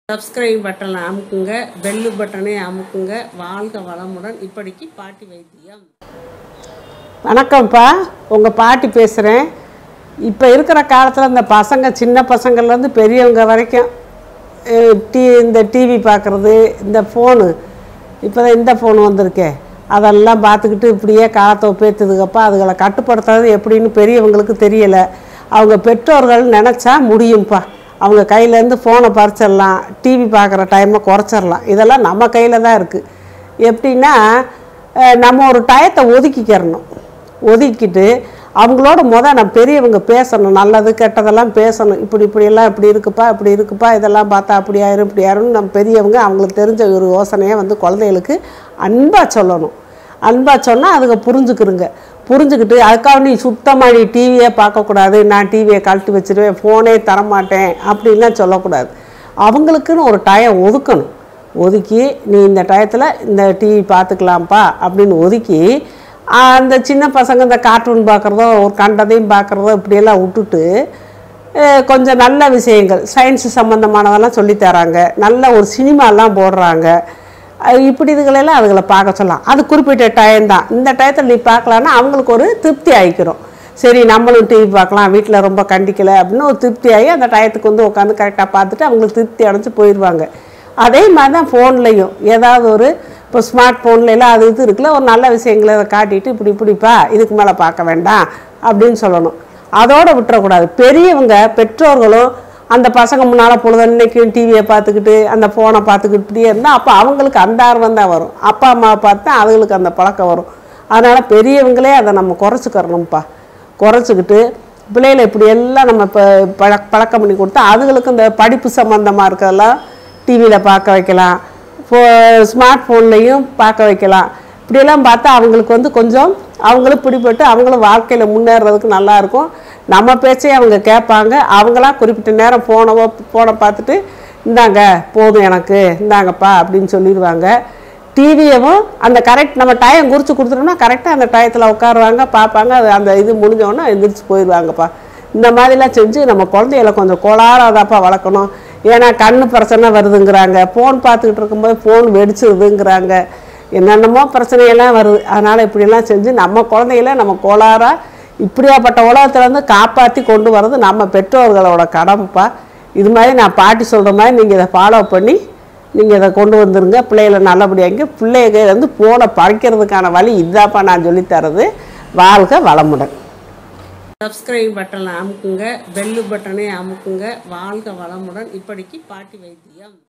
subscribe பட்டனை அமுக்குங்க bell பட்டனை அமுக்குங்க வாழ்க வளமுடன் இப்படிக்கு பாட்டி வைத்தியம் வணக்கம்ப்பா உங்கள் பாட்டி பேசுகிறேன் இப்போ இருக்கிற காலத்தில் இந்த பசங்க சின்ன பசங்கள்லேருந்து பெரியவங்க வரைக்கும் அஹ், டி இந்த டிவி பார்க்குறது இந்த ஃபோனு இப்போ தான் இந்த ஃபோன் வந்திருக்கே அதெல்லாம் பார்த்துக்கிட்டு இப்படியே காலத்தை ஒப்பேத்துதுக்கப்பா அதுகளை கட்டுப்படுத்துறது எப்படின்னு பெரியவங்களுக்கு தெரியலை அவங்க பெற்றோர்கள் நினச்சா முடியும்ப்பா அவங்க கையிலேருந்து ஃபோனை பறிச்சிடலாம் டிவி பார்க்குற டைமை குறைச்சிடலாம் இதெல்லாம் நம்ம கையில் தான் இருக்குது எப்படின்னா அஹ், நம்ம ஒரு டயத்தை ஒதுக்கிக்கிறணும் ஒதுக்கிட்டு அவங்களோட முத நம்ம பெரியவங்க பேசணும் நல்லது கெட்டதெல்லாம் பேசணும் இப்படி இப்படியெல்லாம் இப்படி இருக்குப்பா இப்படி இருக்குப்பா இதெல்லாம் பார்த்தா அப்படி ஆயிரும் இப்படி ஆயிரும்னு நம்ம பெரியவங்க அவங்களுக்கு தெரிஞ்ச ஒரு யோசனையை வந்து குழந்தைகளுக்கு அன்பாக சொல்லணும் அன்பாக சொன்னால் அதுங்க புரிஞ்சுக்கிருங்க புரிஞ்சுக்கிட்டு அதுக்காக நீ சுத்தமாக நீ டிவியே பார்க்கக்கூடாது நான் டிவியை கழட்டி வச்சிருவேன் ஃபோனே தரமாட்டேன் அப்படின்லாம் சொல்லக்கூடாது அவங்களுக்குன்னு ஒரு டயம் ஒதுக்கணும் ஒதுக்கி நீ இந்த டயத்தில் இந்த டிவி பார்த்துக்கலாம்ப்பா அப்படின்னு ஒதுக்கி ஆஹ், அந்த சின்ன பசங்க இந்த கார்ட்டூன் பார்க்குறதோ ஒரு கண்டதையும் பார்க்குறதோ இப்படியெல்லாம் விட்டுட்டு அஹ், கொஞ்சம் நல்ல விஷயங்கள் சயின்ஸ் சம்மந்தமானதெல்லாம் சொல்லித் தராங்க நல்ல ஒரு சினிமாலாம் போடுறாங்க அஹ், இப்படி இதுகளெல்லாம் அதுகளை பார்க்க சொல்லலாம் அது குறிப்பிட்ட டைம் தான் இந்த டயத்தில் நீ பார்க்கலான்னா அவங்களுக்கு ஒரு திருப்தி ஆகிக்கிறோம் சரி நம்மளும் டிவி பார்க்கலாம் வீட்டில் ரொம்ப கண்டிக்கலை அப்படின்னு ஒரு திருப்தி ஆகி அந்த டயத்துக்கு வந்து உட்காந்து கரெக்டாக பார்த்துட்டு அவங்களுக்கு திருப்தி அடைஞ்சு போயிடுவாங்க அதே மாதிரி தான் ஃபோன்லேயும் ஏதாவது ஒரு இப்போ ஸ்மார்ட் ஃபோன்ல எல்லாம் அது இது இருக்குல்ல ஒரு நல்ல விஷயங்களை அதை காட்டிட்டு இப்படி இப்படிப்பா இதுக்கு மேலே பார்க்க வேண்டாம் அப்படின்னு சொல்லணும் அதோடு விட்டுறக்கூடாது பெரியவங்க பெற்றோர்களும் அந்த பசங்க முன்னால் பொழுதன்னைக்கும் டிவியை பார்த்துக்கிட்டு அந்த ஃபோனை பார்த்துக்கிட்டு இப்படியே இருந்தால் அப்போ அவங்களுக்கு அந்த ஆர்வம் தான் வரும் அப்பா அம்மாவை பார்த்து அதுங்களுக்கு அந்த பழக்கம் வரும் அதனால் பெரியவங்களே அதை நம்ம குறைச்சிக்கிறணும்ப்பா குறைச்சிக்கிட்டு பிள்ளைகளை இப்படி எல்லாம் நம்ம இப்போ பழ பழக்கம் பண்ணி கொடுத்தா அதுங்களுக்கு இந்த படிப்பு சம்மந்தமாக இருக்கிறதெல்லாம் டிவியில் பார்க்க வைக்கலாம் ஃபோ ஸ்மார்ட் ஃபோன்லேயும் பார்க்க வைக்கலாம் இப்படியெல்லாம் பார்த்தா அவங்களுக்கு வந்து கொஞ்சம் அவங்களும் பிடிபட்டு அவங்களும் வாழ்க்கையில் முன்னேறதுக்கு நல்லாயிருக்கும் நம்ம பேச்சே அவங்க கேட்பாங்க அவங்களா குறிப்பிட்ட நேரம் ஃபோனவோ ஃபோனை பார்த்துட்டு இந்தாங்க போதும் எனக்கு இந்தாங்கப்பா அப்படின்னு சொல்லிடுவாங்க டிவியவும் அந்த கரெக்ட் நம்ம டைம் குறித்து கொடுத்துட்டோம்னா கரெக்டாக அந்த டயத்தில் உட்காருவாங்க பார்ப்பாங்க அது அந்த இது முடிஞ்சோடனே எந்திரிச்சு போயிடுவாங்கப்பா இந்த மாதிரிலாம் செஞ்சு நம்ம குழந்தைகளை கொஞ்சம் கோளாறாதாப்பா வளர்க்கணும் ஏன்னா கண்ணு பிரச்சனை வருதுங்கிறாங்க ஃபோன் பார்த்துக்கிட்டு இருக்கும்போது ஃபோன் வெடிச்சிருதுங்கிறாங்க என்னென்னமோ பிரச்சனையெல்லாம் வருது அதனால் இப்படியெல்லாம் செஞ்சு நம்ம குழந்தைகள நம்ம கோளாறாக இப்படியாப்பட்ட உலகத்துலேருந்து காப்பாற்றி கொண்டு வர்றது நம்ம பெற்றோர்களோட கடமைப்பா இது மாதிரி நான் பாட்டி சொல்கிற மாதிரி நீங்கள் இதை ஃபாலோ பண்ணி நீங்கள் இதை கொண்டு வந்துருங்க பிள்ளைகளை நல்லபடியாங்க பிள்ளைங்க வந்து ஃபோனை பறிக்கிறதுக்கான வழி இதாப்பா நான் சொல்லித்தரது வாழ்க வளமுடன் சப்ஸ்கிரைப் பட்டனை அமுக்குங்க பெல்லு பட்டனை அமுக்குங்க வாழ்க வளமுடன் இப்படிக்கு பாட்டி வைத்தியம்